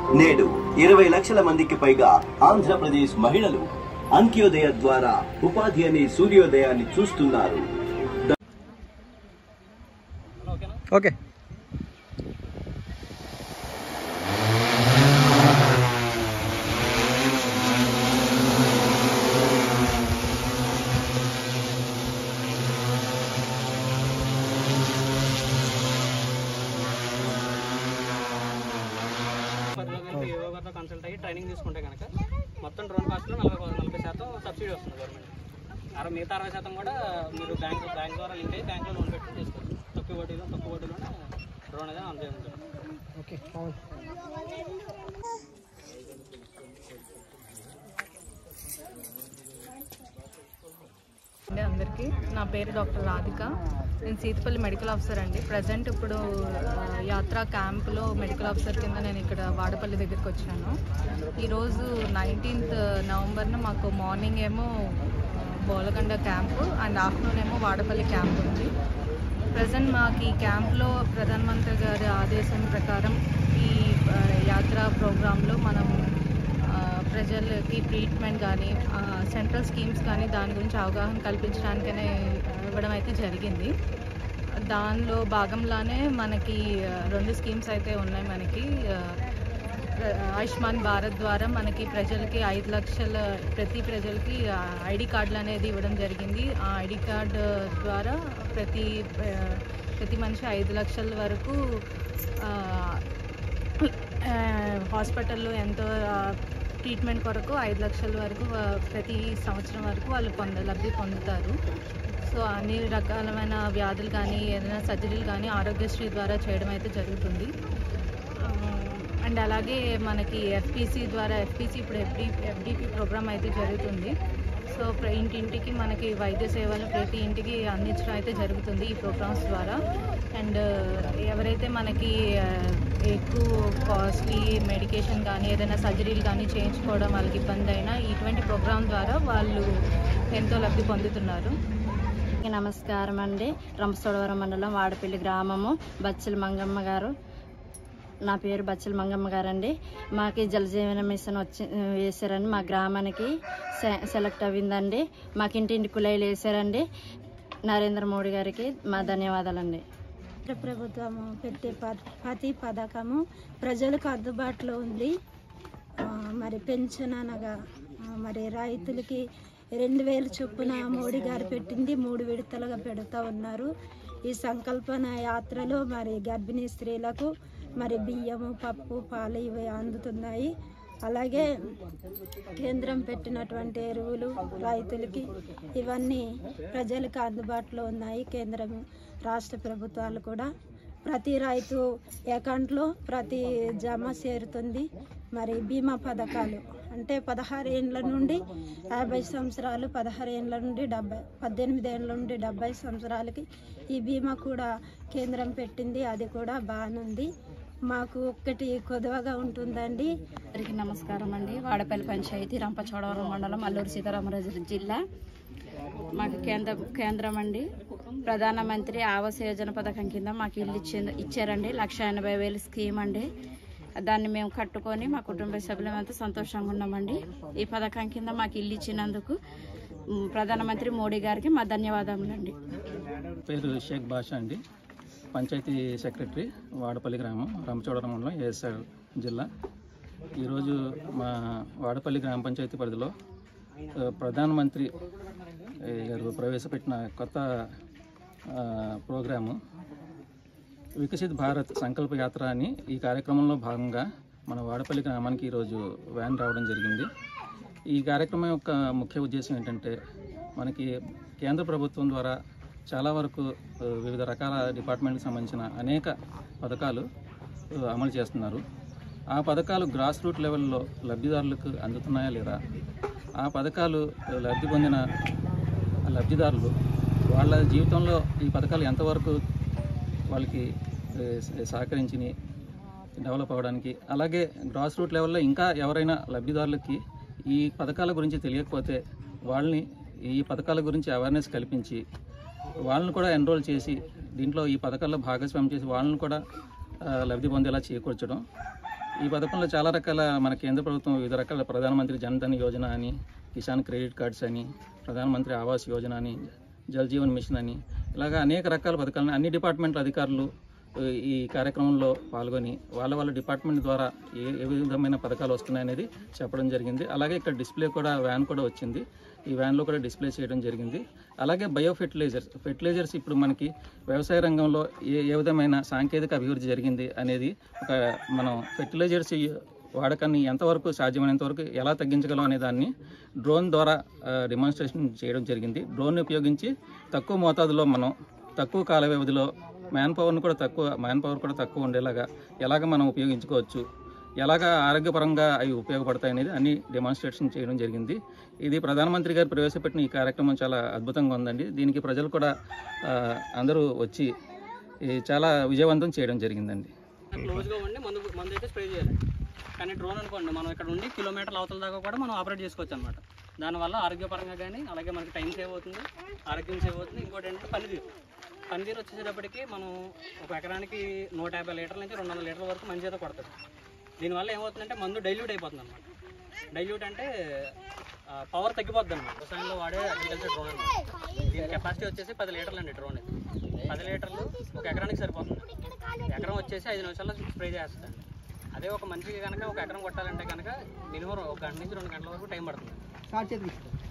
నేడు ఇరవై లక్షల మందికి పైగా ఆంధ్రప్రదేశ్ మహిళలు అంత్యోదయ ద్వారా ఉపాధి అనే సూర్యోదయాన్ని చూస్తున్నారు ఓకే పరిధిలో కనుక ఏవో గారితో కన్సల్ట్ అయ్యి ట్రైనింగ్ తీసుకుంటే కనుక మొత్తం డ్రోన్ కాస్ట్లో నలభై నలభై శాతం సబ్సిడీ వస్తుంది గవర్నమెంట్ అరవై మిగతా అరవై శాతం కూడా మీరు బ్యాంక్ బ్యాంక్ ద్వారా లింక్ అయ్యి బ్యాంక్లో లోన్ పెట్టుకుని తీసుకోవచ్చు తక్కువ వడ్డీలో తక్కువ వడ్డీలోనే డ్రోన్ అనేది అందజేస్తుంది ఓకే అండి అందరికీ నా పేరు డాక్టర్ రాధిక నేను సీతపల్లి మెడికల్ ఆఫీసర్ అండి ప్రజెంట్ ఇప్పుడు ఆ, యాత్రా క్యాంప్లో మెడికల్ ఆఫీసర్ కింద నేను ఇక్కడ వాడపల్లి దగ్గరికి వచ్చాను ఈరోజు నైన్టీన్త్ నవంబర్న మాకు మార్నింగ్ ఏమో ఆ, బోలకొండ క్యాంపు అండ్ ఆఫ్టర్నూన్ ఏమో వాడపల్లి క్యాంప్ ఉంది ప్రజెంట్ మాకు ఈ క్యాంప్లో ప్రధానమంత్రి గారి ఆదేశం ప్రకారం ఈ ఆ, యాత్రా ప్రోగ్రాంలో మనం ఆ, ప్రజలకి ట్రీట్మెంట్ కానీ సెంట్రల్ స్కీమ్స్ కానీ దాని గురించి అవగాహన కల్పించడానికనే ఇవ్వడం అయితే జరిగింది దానిలో భాగంలానే మనకి ఆ, రెండు స్కీమ్స్ అయితే ఉన్నాయి మనకి ఆ, ప్ర- ఆయుష్మాన్ భారత్ ద్వారా మనకి ప్రజలకి ఐదు లక్షల ప్రతి ప్రజలకి ఆ, ఐడి కార్డులు అనేది ఇవ్వడం జరిగింది ఆ ఐడి కార్డు ద్వారా ప్రతి ఆ, ప్రతి మనిషి ఐదు లక్షల వరకు ఆ, ఆ, హాస్పిటల్లో ఎంతో ఆ, ట్రీట్మెంట్ కొరకు ఐదు లక్షల వరకు ఆ, ప్రతి సంవత్సరం వరకు వాళ్ళు పొంద లబ్ధి పొందుతారు సో అన్ని రకాలమైన వ్యాధులు కానీ ఏదైనా సర్జరీలు కానీ ఆరోగ్యశ్రీ ద్వారా చేయడం అయితే జరుగుతుంది ఆ, అండ్ అలాగే మనకి ఎఫ్పిసి ద్వారా ఎఫ్పిసి ఇప్పుడు ఎఫ్డి ఎఫ్డిపి ప్రోగ్రామ్ అయితే జరుగుతుంది సో ప్ర- ఇంటింటికి మనకి వైద్య సేవలు ప్రతి ఇంటికి అందించడం అయితే జరుగుతుంది ఈ ప్రోగ్రామ్స్ ద్వారా అండ్ ఎవరైతే మనకి ఆ, ఎక్కువ కాస్ట్లీ మెడికేషన్ కానీ ఏదైనా సర్జరీలు కానీ చేయించుకోవడం వాళ్ళకి ఇబ్బంది అయినా ఇటువంటి ప్రోగ్రామ్ ద్వారా వాళ్ళు ఎంతో లబ్ధి పొందుతున్నారు అందరికీ నమస్కారం అండి రంపచోడవరం మండలం వాడపల్లి గ్రామము బచ్చల మంగమ్మ గారు నా పేరు బచ్చల మంగమ్మ గారు అండి మాకు ఈ జలజీవన మిషన్ వచ్చి వేసారండి మా గ్రామానికి సె- సెలెక్ట్ అవ్విందండి మాకు ఇంటింటి కుళాయిలు వేసారండి నరేంద్ర మోడీ గారికి మా ధన్యవాదాలండి కేంద్ర ప్రభుత్వము పెట్టే ప- ప్రతి పథకము ప్రజలకు అందుబాటులో ఉంది ఆ, మరి పెన్షన్ అనగా ఆ, మరి రైతులకి రెండు వేల చొప్పున మోడీ గారు పెట్టింది మూడు విడతలుగా పెడుతూ ఉన్నారు ఈ సంకల్పన యాత్రలో మరి గర్భిణీ స్త్రీలకు మరి బియ్యము పప్పు పాలు ఇవి అందుతున్నాయి అలాగే కేంద్రం పెట్టినటువంటి ఎరువులు రైతులకి ఇవన్నీ ప్రజలకు అందుబాటులో ఉన్నాయి కేంద్రం రాష్ట్ర ప్రభుత్వాలు కూడా ప్రతి రైతు అకౌంట్లో ప్రతి జమ చేరుతుంది మరి బీమా పథకాలు అంటే పదహారు ఏండ్ల నుండి యాభై సంవత్సరాలు పదహారు ఏండ్ల నుండి డెబ్బై పద్దెనిమిది ఏండ్ల నుండి డెబ్బై సంవత్సరాలకి ఈ బీమా కూడా కేంద్రం పెట్టింది అది కూడా బాగానుంది మాకు ఒక్కటి కొదవగా ఉంటుందండి అందరికీ నమస్కారం అండి వాడపల్లి పంచాయతీ రంపచోడవరం మండలం అల్లూరు సీతారామరాజు జిల్లా మాకు కేంద్ర కేంద్రం అండి ప్రధానమంత్రి ఆవాస్ యోజన పథకం కింద మాకు ఇల్లు ఇచ్చి ఇచ్చారండి లక్ష ఎనభై వేలు స్కీమ్ అండి దాన్ని మేము కట్టుకొని మా కుటుంబ సభ్యులమంతా సంతోషంగా ఉన్నామండి ఈ పథకం కింద మాకు ఇల్లు ఇచ్చినందుకు మ్, ప్రధానమంత్రి మోడీ గారికి మా ధన్యవాదములండి పేరు షేక్ బాషా అండి పంచాయతీ సెక్రటరీ వాడపల్లి గ్రామం రంపచోడవరం మండలం ఏఎస్ఆర్ జిల్లా ఈరోజు మా వాడపల్లి గ్రామ పంచాయతీ పరిధిలో ఆ, ప్రధానమంత్రి ఆ, గారు ప్రవేశపెట్టిన కొత్త ఆ, ప్రోగ్రాము వికసిత్ భారత్ సంకల్ప యాత్ర అని ఈ కార్యక్రమంలో భాగంగా మన వాడపల్లి గ్రామానికి ఈరోజు వ్యాన్ రావడం జరిగింది ఈ కార్యక్రమం యొక్క ముఖ్య ఉద్దేశం ఏంటంటే మనకి కేంద్ర ప్రభుత్వం ద్వారా చాలా వరకు ఆ, వివిధ రకాల డిపార్ట్మెంట్కి సంబంధించిన అనేక పథకాలు ఆ, అమలు చేస్తున్నారు ఆ పథకాలు గ్రాస్ రూట్ లెవెల్లో లబ్ధిదారులకు అందుతున్నాయా లేదా ఆ పథకాలు ఆ, లబ్ధి పొందిన లబ్ధిదారులు వాళ్ళ జీవితంలో ఈ పథకాలు ఎంతవరకు వాళ్ళకి ఏ, స- సహకరించిని డెవలప్ అవ్వడానికి అలాగే గ్రాస్ రూట్ లెవెల్లో ఇంకా ఎవరైనా లబ్ధిదారులకి ఈ పథకాల గురించి తెలియకపోతే వాళ్ళని ఈ పథకాల గురించి అవేర్నెస్ కల్పించి వాళ్ళని కూడా ఎన్రోల్ చేసి దీంట్లో ఈ పథకాల్లో భాగస్వామ్యం చేసి వాళ్ళని కూడా ఆ, లబ్ధి పొందేలా చేకూర్చడం ఈ పథకంలో చాలా రకాల మన కేంద్ర ప్రభుత్వం వివిధ రకాల ప్రధానమంత్రి జన్ధన్ యోజన అని కిసాన్ క్రెడిట్ కార్డ్స్ అని ప్రధానమంత్రి ఆవాస్ యోజన అని జల్ జీవన్ మిషన్ అని ఇలాగా అనేక రకాల పథకాలను అన్ని డిపార్ట్మెంట్ల అధికారులు ఆ, ఈ కార్యక్రమంలో పాల్గొని వాళ్ళ వాళ్ళ డిపార్ట్మెంట్ ద్వారా ఏ ఏ విధమైన పథకాలు వస్తున్నాయనేది చెప్పడం జరిగింది అలాగే ఇక్కడ డిస్ప్లే కూడా వ్యాన్ కూడా వచ్చింది ఈ వ్యాన్లో కూడా డిస్ప్లే చేయడం జరిగింది అలాగే బయో ఫెర్టిలైజర్స్ ఫెర్టిలైజర్స్ ఇప్పుడు మనకి వ్యవసాయ రంగంలో ఏ ఏ విధమైన సాంకేతిక అభివృద్ధి జరిగింది అనేది ఒక మనం ఫెర్టిలైజర్స్ వాడకాన్ని ఎంతవరకు సాధ్యమైనంత వరకు ఎలా తగ్గించగలం అనే దాన్ని డ్రోన్ ద్వారా డెమాన్స్ట్రేషన్ చేయడం జరిగింది డ్రోన్ ఉపయోగించి తక్కువ మోతాదులో మనం తక్కువ కాల వ్యవధిలో మ్యాన్ పవర్ని కూడా తక్కువ మ్యాన్ పవర్ కూడా తక్కువ ఉండేలాగా ఎలాగ మనం ఉపయోగించుకోవచ్చు ఎలాగ ఆరోగ్యపరంగా అవి ఉపయోగపడతాయి అనేది అన్ని డెమాన్స్ట్రేషన్ చేయడం జరిగింది ఇది ప్రధానమంత్రి గారు ప్రవేశపెట్టిన ఈ కార్యక్రమం చాలా అద్భుతంగా ఉందండి దీనికి ప్రజలు కూడా ఆ, అందరూ వచ్చి ఈ చాలా విజయవంతం చేయడం జరిగిందండి క్లోజ్గా ఉండి మందు మందు అయితే స్ప్రే చేయాలి కానీ డ్రోన్ అనుకోండి మనం ఇక్కడ ఉండి కిలోమీటర్ల అవతల దాకా కూడా మనం ఆపరేట్ చేసుకోవచ్చు అనమాట దానివల్ల ఆరోగ్యపరంగా కానీ అలాగే మనకి టైం సేవ్ అవుతుంది ఆరోగ్యం సేవ్ అవుతుంది ఇంకోటి ఏంటంటే పనితీరు పనితీరు వచ్చేసేటప్పటికి మనం ఒక ఎకరానికి నూట యాభై లీటర్ల నుంచి రెండు వందల లీటర్ల వరకు మంచి అయితే కొడుతుంది దీనివల్ల ఏమవుతుందంటే మందు డైల్యూట్ అయిపోతుంది అనమాట డైల్యూట్ అంటే పవర్ తగ్గిపోద్ది అనమాట వ్యవసాయంలో వాడే అగ్రికల్చర్ డ్రోన్ అనమాట దీని కెపాసిటీ వచ్చేసి పది లీటర్లు అండి డ్రోన్ ఇది పది లీటర్లు ఒక ఎకరానికి సరిపోతుంది ఎకరం వచ్చేసి ఐదు నిమిషాల్లో స్ప్రే చేస్తుంది అదే ఒక మనిషికి కనుక ఒక ఎకరం కొట్టాలంటే కనుక మినిమం ఒక గంట నుంచి రెండు గంటల వరకు టైం పడుతుంది